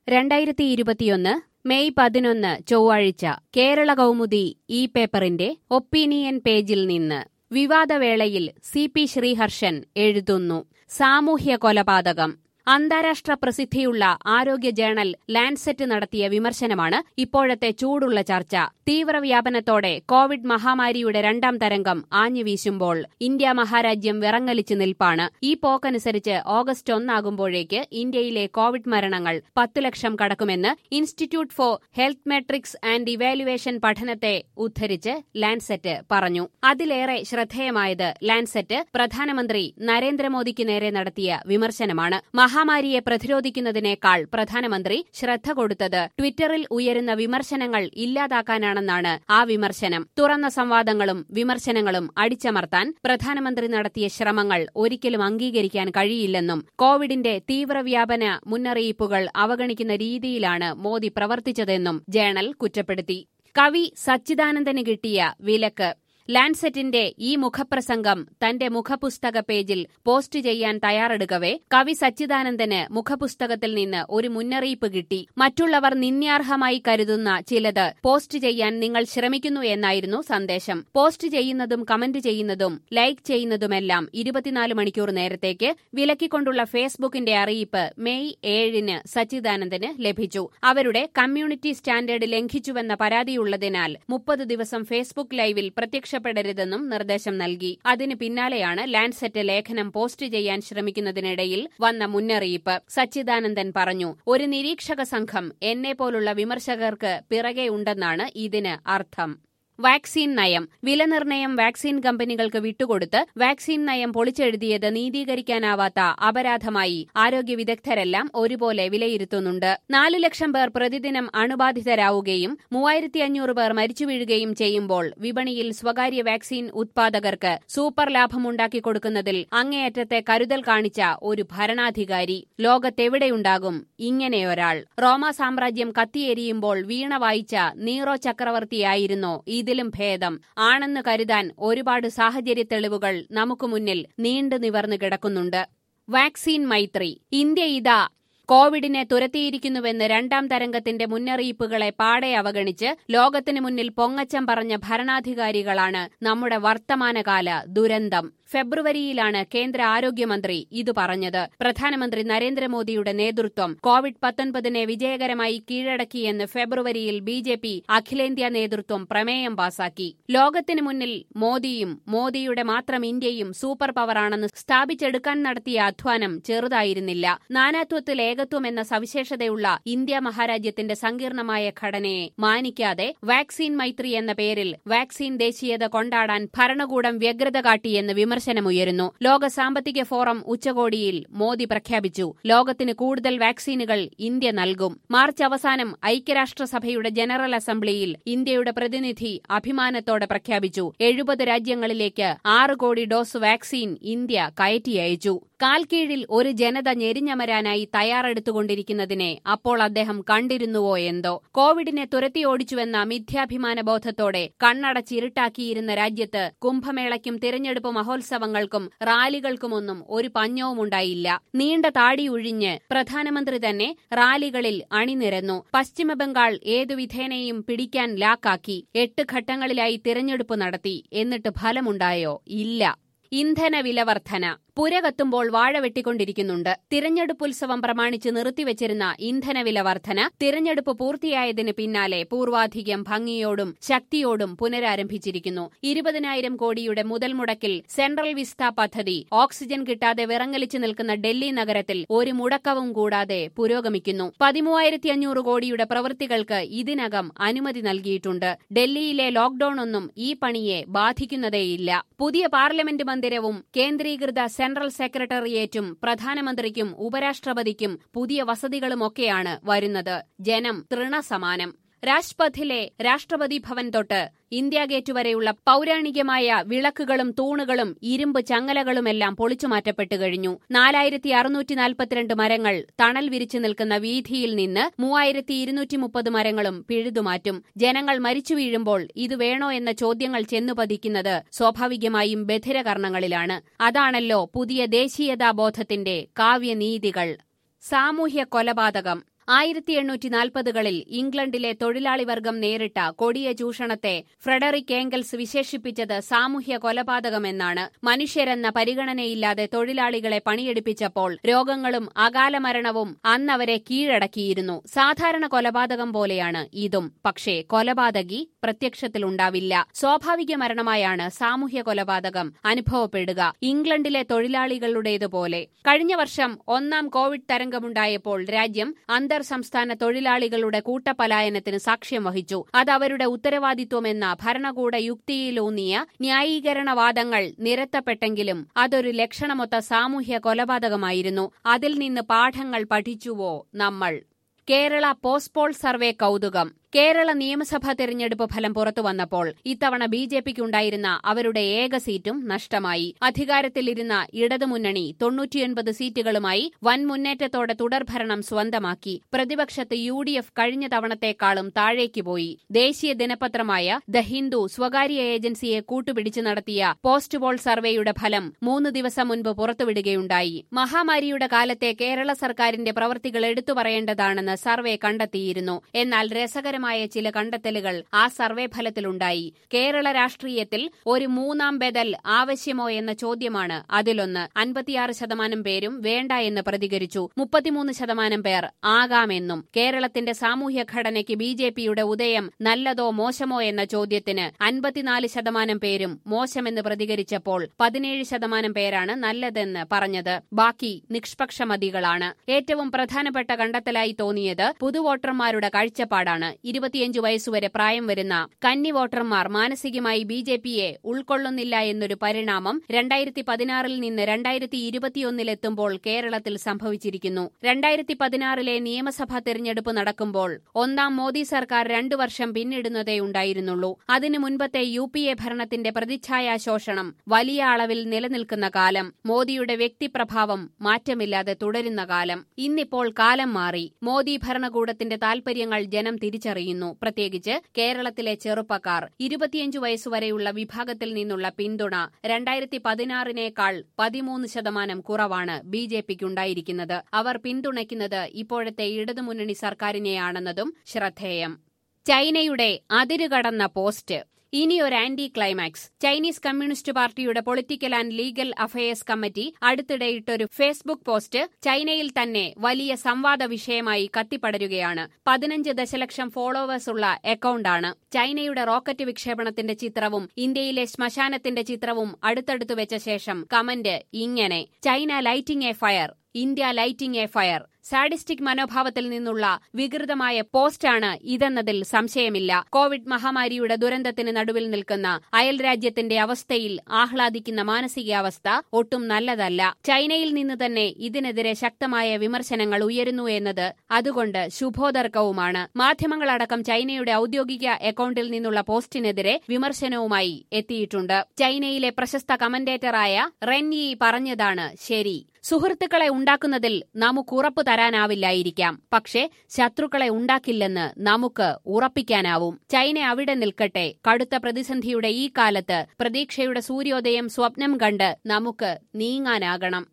രണ്ടായിരത്തി ഇരുപത്തിയൊന്ന് മെയ് പതിനൊന്ന് ചൊവ്വാഴ്ച കേരള കൗമുദി ഈ പേപ്പറിന്റെ ഒപ്പീനിയൻ പേജിൽ നിന്ന് വിവാദവേളയിൽ സി പി ശ്രീഹർഷൻ എഴുതുന്നു സാമൂഹ്യ കൊലപാതകം അന്താരാഷ്ട്ര പ്രസിദ്ധിയുള്ള ആരോഗ്യ ജേണൽ ലാൻസെറ്റ് നടത്തിയ വിമർശനമാണ് ഇപ്പോഴത്തെ ചൂടുള്ള ചർച്ച തീവ്രവ്യാപനത്തോടെ കോവിഡ് മഹാമാരിയുടെ രണ്ടാം തരംഗം ആഞ്ഞുവീശുമ്പോൾ ഇന്ത്യ മഹാരാജ്യം വിറങ്ങലിച്ചു നിൽപ്പാണ് ഈ പോക്കനുസരിച്ച് ഓഗസ്റ്റ് ഒന്നാകുമ്പോഴേക്ക് ഇന്ത്യയിലെ കോവിഡ് മരണങ്ങൾ പത്ത് ലക്ഷം കടക്കുമെന്ന് institute for health metrics and evaluation പഠനത്തെ ഉദ്ധരിച്ച് ലാൻസെറ്റ് പറഞ്ഞു അതിലേറെ ശ്രദ്ധേയമായത് ലാൻസെറ്റ് പ്രധാനമന്ത്രി നരേന്ദ്രമോദിക്ക് നേരെ നടത്തിയ വിമർശനമാണ് മഹാമാരിയെ പ്രതിരോധിക്കുന്നതിനേക്കാൾ പ്രധാനമന്ത്രി ശ്രദ്ധ കൊടുത്തത് ട്വിറ്ററിൽ ഉയരുന്ന വിമർശനങ്ങൾ ഇല്ലാതാക്കാനാണെന്നാണ് ആ വിമർശനം തുറന്ന സംവാദങ്ങളും വിമർശനങ്ങളും അടിച്ചമർത്താൻ പ്രധാനമന്ത്രി നടത്തിയ ശ്രമങ്ങൾ ഒരിക്കലും അംഗീകരിക്കാൻ കഴിയില്ലെന്നും കോവിഡിന്റെ തീവ്രവ്യാപന മുന്നറിയിപ്പുകൾ അവഗണിക്കുന്ന രീതിയിലാണ് മോദി പ്രവർത്തിച്ചതെന്നും ജേണൽ കുറ്റപ്പെടുത്തി കവി സച്ചിദാനന്ദന് കിട്ടിയ വിലക്ക് ലാൻസെറ്റിന്റെ ഈ മുഖപ്രസംഗം തന്റെ മുഖപുസ്തക പേജിൽ പോസ്റ്റ് ചെയ്യാൻ തയ്യാറെടുക്കവേ കവി സച്ചിദാനന്ദന് മുഖപുസ്തകത്തിൽ നിന്ന് ഒരു മുന്നറിയിപ്പ് കിട്ടി മറ്റുള്ളവർ നിന്ദ്യാർഹമായി കരുതുന്ന ചിലത് പോസ്റ്റ് ചെയ്യാൻ നിങ്ങൾ ശ്രമിക്കുന്നു എന്നായിരുന്നു സന്ദേശം പോസ്റ്റ് ചെയ്യുന്നതും കമന്റ് ചെയ്യുന്നതും ലൈക്ക് ചെയ്യുന്നതുമെല്ലാം ഇരുപത്തിനാല് മണിക്കൂർ നേരത്തേക്ക് വിലക്കിക്കൊണ്ടുള്ള ഫേസ്ബുക്കിന്റെ അറിയിപ്പ് മെയ് ഏഴിന് സച്ചിദാനന്ദന് ലഭിച്ചു അവരുടെ കമ്മ്യൂണിറ്റി സ്റ്റാൻഡേർഡ് ലംഘിച്ചുവെന്ന പരാതിയുള്ളതിനാൽ മുപ്പത് ദിവസം ഫേസ്ബുക്ക് ലൈവിൽ പ്രത്യക്ഷ രക്ഷപ്പെടരുതെന്നും നിർദ്ദേശം നൽകി അതിന് പിന്നാലെയാണ് ലാൻഡ്സെറ്റ് ലേഖനം പോസ്റ്റ് ചെയ്യാൻ ശ്രമിക്കുന്നതിനിടയിൽ വന്ന മുന്നറിയിപ്പ് സച്ചിദാനന്ദൻ പറഞ്ഞു ഒരു നിരീക്ഷക സംഘം എന്നെപ്പോലുള്ള വിമർശകർക്ക് പിറകെ ഉണ്ടെന്നാണ് ഇതിന് അർത്ഥം വാക്സിൻ നയം വിലനിർണ്ണയം വാക്സിൻ കമ്പനികൾക്ക് വിട്ടുകൊടുത്ത് വാക്സിൻ നയം പൊളിച്ചെഴുതിയത് നീതീകരിക്കാനാവാത്ത അപരാധമായി ആരോഗ്യ വിദഗ്ധരെല്ലാം ഒരുപോലെ വിലയിരുത്തുന്നുണ്ട് നാലു ലക്ഷം പേർ പ്രതിദിനം അണുബാധിതരാവുകയും മൂവായിരത്തി അഞ്ഞൂറ് പേർ മരിച്ചു വീഴുകയും ചെയ്യുമ്പോൾ വിപണിയിൽ സ്വകാര്യ വാക്സിൻ ഉത്പാദകർക്ക് സൂപ്പർ ലാഭമുണ്ടാക്കി കൊടുക്കുന്നതിൽ അങ്ങേയറ്റത്തെ കരുതൽ കാണിച്ച ഒരു ഭരണാധികാരി ലോകത്തെവിടെയുണ്ടാകും ഇങ്ങനെയൊരാൾ റോമ സാമ്രാജ്യം കത്തിയെരിയുമ്പോൾ വീണ വായിച്ച നീറോ ചക്രവർത്തിയായിരുന്നോ ഇതിലും ഭേദം ആണെന്ന് കരുതാൻ ഒരുപാട് സാഹചര്യ തെളിവുകൾ നമുക്ക് മുന്നിൽ നീണ്ടു നിവർന്നു കിടക്കുന്നുണ്ട് വാക്സിൻ മൈത്രി ഇന്ത്യ ഇതാ കോവിഡിനെ തുരത്തിയിരിക്കുന്നുവെന്ന് രണ്ടാം തരംഗത്തിന്റെ മുന്നറിയിപ്പുകളെ പാടെ അവഗണിച്ച് ലോകത്തിനു മുന്നിൽ പൊങ്ങച്ചം പറഞ്ഞ ഭരണാധികാരികളാണ് നമ്മുടെ വർത്തമാനകാല ദുരന്തം ഫെബ്രുവരിയിലാണ് കേന്ദ്ര ആരോഗ്യമന്ത്രി ഇത് പറഞ്ഞത് പ്രധാനമന്ത്രി നരേന്ദ്രമോദിയുടെ നേതൃത്വം കോവിഡ് പത്തൊൻപതിനെ വിജയകരമായി കീഴടക്കിയെന്ന് ഫെബ്രുവരിയിൽ ബി ജെ പി അഖിലേന്ത്യാ നേതൃത്വം പ്രമേയം പാസാക്കി ലോകത്തിനു മുന്നിൽ മോദിയും മോദിയുടെ മാത്രം ഇന്ത്യയും സൂപ്പർ പവറാണെന്ന് സ്ഥാപിച്ചെടുക്കാൻ നടത്തിയ അധ്വാനം ചെറുതായിരുന്നില്ല നാനാത്വത്തിൽ ഏകത്വം എന്ന സവിശേഷതയുള്ള ഇന്ത്യ മഹാരാജ്യത്തിന്റെ സങ്കീർണമായ ഘടനയെ മാനിക്കാതെ വാക്സിൻ മൈത്രി എന്ന പേരിൽ വാക്സിൻ ദേശീയത കൊണ്ടാടാൻ ഭരണകൂടം വ്യഗ്രത കാട്ടിയെന്ന് വിമർശനമുയരുന്നു ലോക സാമ്പത്തിക ഫോറം ഉച്ചകോടിയിൽ മോദി പ്രഖ്യാപിച്ചു ലോകത്തിന് കൂടുതൽ വാക്സിനുകൾ ഇന്ത്യ നൽകും മാർച്ച് അവസാനം ഐക്യരാഷ്ട്രസഭയുടെ ജനറൽ അസംബ്ലിയിൽ ഇന്ത്യയുടെ പ്രതിനിധി അഭിമാനത്തോടെ പ്രഖ്യാപിച്ചു എഴുപത് രാജ്യങ്ങളിലേക്ക് ആറ് കോടി ഡോസ് വാക്സിൻ ഇന്ത്യ കയറ്റി അയച്ചു കാൽക്കീഴിൽ ഒരു ജനത ഞെരിഞ്ഞമരാനായി തയ്യാറെടുത്തുകൊണ്ടിരിക്കുന്നതിനെ അപ്പോൾ അദ്ദേഹം കണ്ടിരുന്നുവോ എന്തോ കോവിഡിനെ തുരത്തിയോടിച്ചുവെന്ന മിഥ്യാഭിമാന ബോധത്തോടെ കണ്ണടച്ചിരുട്ടാക്കിയിരുന്ന രാജ്യത്ത് കുംഭമേളയ്ക്കും തിരഞ്ഞെടുപ്പ് മഹോത്സവങ്ങൾക്കും റാലികൾക്കുമൊന്നും ഒരു പഞ്ഞവുമുണ്ടായില്ല നീണ്ട താടി ഉഴിഞ്ഞ് പ്രധാനമന്ത്രി തന്നെ റാലികളിൽ അണിനിരന്നു പശ്ചിമബംഗാൾ ഏതു വിധേനയും പിടിക്കാൻ ലാക്കാക്കി എട്ട് ഘട്ടങ്ങളിലായി തിരഞ്ഞെടുപ്പ് നടത്തി എന്നിട്ട് ഫലമുണ്ടായോ ഇല്ല ഇന്ധന വില വർധന പുര കത്തുമ്പോൾ വാഴ വെട്ടിക്കൊണ്ടിരിക്കുന്നുണ്ട് തിരഞ്ഞെടുപ്പുത്സവം പ്രമാണിച്ച് നിർത്തിവച്ചിരുന്ന ഇന്ധനവില വർധന തിരഞ്ഞെടുപ്പ് പൂർത്തിയായതിന് പിന്നാലെ പൂർവാധികം ഭംഗിയോടും ശക്തിയോടും പുനരാരംഭിച്ചിരിക്കുന്നു ഇരുപതിനായിരം കോടിയുടെ മുതൽ മുടക്കിൽ സെൻട്രൽ വിസ്ത പദ്ധതി ഓക്സിജൻ കിട്ടാതെ വിറങ്ങലിച്ചു നിൽക്കുന്ന ഡൽഹി നഗരത്തിൽ ഒരു മുടക്കവും കൂടാതെ പുരോഗമിക്കുന്നു പതിമൂവായിരത്തി അഞ്ഞൂറ് കോടിയുടെ പ്രവൃത്തികൾക്ക് ഇതിനകം അനുമതി നൽകിയിട്ടുണ്ട് ഡൽഹിയിലെ ലോക്ഡൌൺ ഒന്നും ഈ പണിയെ ബാധിക്കുന്നതേയില്ല പുതിയ പാർലമെന്റ് മന്ദിരവും കേന്ദ്രീകൃത സെൻട്രൽ സെക്രട്ടേറിയറ്റും പ്രധാനമന്ത്രിക്കും ഉപരാഷ്ട്രപതിക്കും പുതിയ വസതികളുമൊക്കെയാണ് വരുന്നത് ജനം തൃണസമാനം രാജ്പഥിലെ രാഷ്ട്രപതി ഭവൻ തൊട്ട് ഇന്ത്യ ഗേറ്റ് വരെയുള്ള പൌരാണികമായ വിളക്കുകളും തൂണുകളും ഇരുമ്പ് ചങ്ങലകളുമെല്ലാം പൊളിച്ചുമാറ്റപ്പെട്ടു കഴിഞ്ഞു നാലായിരത്തി അറുന്നൂറ്റി നാൽപ്പത്തിരണ്ട് മരങ്ങൾ തണൽ വിരിച്ചു നിൽക്കുന്ന വീതിയിൽ നിന്ന് മൂവായിരത്തി ഇരുന്നൂറ്റി മുപ്പത് മരങ്ങളും പിഴുതുമാറ്റും ജനങ്ങൾ മരിച്ചു വീഴുമ്പോൾ ഇത് വേണോ എന്ന ചോദ്യങ്ങൾ ചെന്നുപതിക്കുന്നത് സ്വാഭാവികമായും ബധിരകർണങ്ങളിലാണ് അതാണല്ലോ പുതിയ ദേശീയതാബോധത്തിന്റെ കാവ്യനീതികൾ സാമൂഹ്യ കൊലപാതകം ആയിരത്തി എണ്ണൂറ്റി നാൽപ്പതുകളിൽ ഇംഗ്ലണ്ടിലെ തൊഴിലാളി വർഗം നേരിട്ട കൊടിയ ചൂഷണത്തെ ഫ്രെഡറിക് ഏംഗൽസ് വിശേഷിപ്പിച്ചത് സാമൂഹ്യ കൊലപാതകമെന്നാണ് മനുഷ്യരെന്ന പരിഗണനയില്ലാതെ തൊഴിലാളികളെ പണിയെടുപ്പിച്ചപ്പോൾ രോഗങ്ങളും അകാല മരണവും അന്നവരെ കീഴടക്കിയിരുന്നു സാധാരണ കൊലപാതകം പോലെയാണ് ഇതും പക്ഷേ കൊലപാതകി പ്രത്യക്ഷത്തിലുണ്ടാവില്ല സ്വാഭാവിക മരണമായാണ് സാമൂഹ്യ കൊലപാതകം അനുഭവപ്പെടുക ഇംഗ്ലണ്ടിലെ തൊഴിലാളികളുടേതുപോലെ കഴിഞ്ഞ വർഷം ഒന്നാം കോവിഡ് തരംഗമുണ്ടായപ്പോൾ രാജ്യം അന്തർ സംസ്ഥാന തൊഴിലാളികളുടെ കൂട്ടപലായനത്തിന് സാക്ഷ്യം വഹിച്ചു അത് അവരുടെ ഉത്തരവാദിത്വമെന്ന ഭരണകൂട യുക്തിയിലൂന്നിയ ന്യായീകരണവാദങ്ങൾ നിരത്തപ്പെട്ടെങ്കിലും അതൊരു ലക്ഷണമൊത്ത സാമൂഹ്യ കൊലപാതകമായിരുന്നു അതിൽ നിന്ന് പാഠങ്ങൾ പഠിച്ചുവോ നമ്മൾ കേരള പോസ്റ്റ്പോൾ സർവേ കൗതുകം കേരള നിയമസഭാ തെരഞ്ഞെടുപ്പ് ഫലം പുറത്തുവന്നപ്പോൾ ഇത്തവണ ബി ജെ പിക്കുണ്ടായിരുന്ന അവരുടെ ഏക സീറ്റും നഷ്ടമായി അധികാരത്തിലിരുന്ന ഇടതുമുന്നണി തൊണ്ണൂറ്റിയൊൻപത് സീറ്റുകളുമായി വൻ മുന്നേറ്റത്തോടെ തുടർഭരണം സ്വന്തമാക്കി പ്രതിപക്ഷത്ത് യു ഡി എഫ് കഴിഞ്ഞ തവണത്തെക്കാളും താഴേക്ക് പോയി ദേശീയ ദിനപത്രമായ ദ ഹിന്ദു സ്വകാര്യ ഏജൻസിയെ കൂട്ടുപിടിച്ച് നടത്തിയ പോസ്റ്റ് പോൾ സർവേയുടെ ഫലം മൂന്ന് ദിവസം മുൻപ് പുറത്തുവിടുകയുണ്ടായി മഹാമാരിയുടെ കാലത്തെ കേരള സർക്കാരിന്റെ പ്രവൃത്തികൾ എടുത്തു പറയേണ്ടതാണെന്ന് സർവേ കണ്ടെത്തിയിരുന്നു എന്നാൽ രസകരമായ ചില കണ്ടെത്തലുകൾ ആ സർവേ ഫലത്തിലുണ്ടായി കേരള രാഷ്ട്രീയത്തിൽ ഒരു മൂന്നാം ബദൽ ആവശ്യമോ എന്ന ചോദ്യമാണ് അതിലൊന്ന് അൻപത്തിയാറ് ശതമാനം പേരും വേണ്ട എന്ന് പ്രതികരിച്ചു മുപ്പത്തിമൂന്ന് ശതമാനം പേർ ആകാമെന്നും കേരളത്തിന്റെ സാമൂഹ്യ ഘടനയ്ക്ക് ബി ജെ പിയുടെ ഉദയം നല്ലതോ മോശമോ എന്ന ചോദ്യത്തിന് അൻപത്തിനാല് ശതമാനം പേരും മോശമെന്ന് പ്രതികരിച്ചപ്പോൾ പതിനേഴ് ശതമാനം പേരാണ് നല്ലതെന്ന് പറഞ്ഞത് ബാക്കി നിഷ്പക്ഷമതികളാണ് ഏറ്റവും പ്രധാനപ്പെട്ട കണ്ടെത്തലായി തോന്നിയത് പുതുവോട്ടർമാരുടെ കാഴ്ചപ്പാടാണ് ഇരുപത്തിയഞ്ച് വയസ്സുവരെ പ്രായം വരുന്ന കന്നി വോട്ടർമാർ മാനസികമായി ബി ജെ പിയെ ഉൾക്കൊള്ളുന്നില്ല എന്നൊരു പരിണാമം രണ്ടായിരത്തി പതിനാറിൽ നിന്ന് രണ്ടായിരത്തി ഇരുപത്തിയൊന്നിലെത്തുമ്പോൾ കേരളത്തിൽ സംഭവിച്ചിരിക്കുന്നു രണ്ടായിരത്തി പതിനാറിലെ നിയമസഭാ തെരഞ്ഞെടുപ്പ് നടക്കുമ്പോൾ ഒന്നാം മോദി സർക്കാർ രണ്ടു വർഷം പിന്നിടുന്നതേ ഉണ്ടായിരുന്നുള്ളൂ അതിനു മുൻപത്തെ യു പി എ ഭരണത്തിന്റെ പ്രതിച്ഛായാ ശോഷണം വലിയ അളവിൽ നിലനിൽക്കുന്ന കാലം മോദിയുടെ വ്യക്തിപ്രഭാവം മാറ്റമില്ലാതെ തുടരുന്ന കാലം ഇന്നിപ്പോൾ കാലം മാറി മോദി ഭരണകൂടത്തിന്റെ താൽപര്യങ്ങൾ ജനം തിരിച്ചറിയുന്നു പ്രത്യേകിച്ച് കേരളത്തിലെ ചെറുപ്പക്കാർ ഇരുപത്തിയഞ്ചു വയസ്സുവരെയുള്ള വിഭാഗത്തിൽ നിന്നുള്ള പിന്തുണ രണ്ടായിരത്തി പതിനാറിനേക്കാൾ പതിമൂന്ന് ശതമാനം കുറവാണ് ബി ജെ പിക്കുണ്ടായിരിക്കുന്നത് അവർ പിന്തുണയ്ക്കുന്നത് ഇപ്പോഴത്തെ ഇടതുമുന്നണി സർക്കാരിനെയാണെന്നതും ശ്രദ്ധേയം ചൈനയുടെ അതിരുകടന്ന പോസ്റ്റ് ഇനി ഒരു ആന്റി ക്ലൈമാക്സ് ചൈനീസ് കമ്മ്യൂണിസ്റ്റ് പാർട്ടിയുടെ political and legal affairs committee അടുത്തിടെ ഇട്ടൊരു ഫേസ്ബുക്ക് പോസ്റ്റ് ചൈനയിൽ തന്നെ വലിയ സംവാദ വിഷയമായി കത്തിപ്പടരുകയാണ് പതിനഞ്ച് ദശലക്ഷം ഫോളോവേഴ്സ് ഉള്ള അക്കൌണ്ടാണ് ചൈനയുടെ റോക്കറ്റ് വിക്ഷേപണത്തിന്റെ ചിത്രവും ഇന്ത്യയിലെ ശ്മശാനത്തിന്റെ ചിത്രവും അടുത്തടുത്ത് വെച്ച ശേഷം കമന്റ് ഇങ്ങനെ China lighting a fire India lighting a fire sadistic മനോഭാവത്തിൽ നിന്നുള്ള വികൃതമായ പോസ്റ്റാണ് ഇതെന്നതിൽ സംശയമില്ല കോവിഡ് മഹാമാരിയുടെ ദുരന്തത്തിന് നടുവിൽ നിൽക്കുന്ന അയൽ രാജ്യത്തിന്റെ അവസ്ഥയിൽ ആഹ്ലാദിക്കുന്ന മാനസികാവസ്ഥ ഒട്ടും നല്ലതല്ല ചൈനയിൽ നിന്ന് തന്നെ ഇതിനെതിരെ ശക്തമായ വിമർശനങ്ങൾ ഉയരുന്നു എന്നത് അതുകൊണ്ട് ശുഭോദർക്കവുമാണ് മാധ്യമങ്ങളടക്കം ചൈനയുടെ ഔദ്യോഗിക അക്കൌണ്ടിൽ നിന്നുള്ള പോസ്റ്റിനെതിരെ വിമർശനവുമായി എത്തിയിട്ടുണ്ട് ചൈനയിലെ പ്രശസ്ത കമന്റേറ്ററായ റെൻ യി പറഞ്ഞതാണ് ശരി സുഹൃത്തുക്കളെ ഉണ്ടാക്കുന്നതിൽ നമുക്ക് ഉറപ്പു തരാനാവില്ലായിരിക്കാം പക്ഷേ ശത്രുക്കളെ ഉണ്ടാക്കില്ലെന്ന് നമുക്ക് ഉറപ്പിക്കാനാവും ചൈന അവിടെ നിൽക്കട്ടെ കടുത്ത പ്രതിസന്ധിയുടെ ഈ കാലത്ത് പ്രതീക്ഷയുടെ സൂര്യോദയം സ്വപ്നം കണ്ട് നമുക്ക് നീങ്ങാനാകണം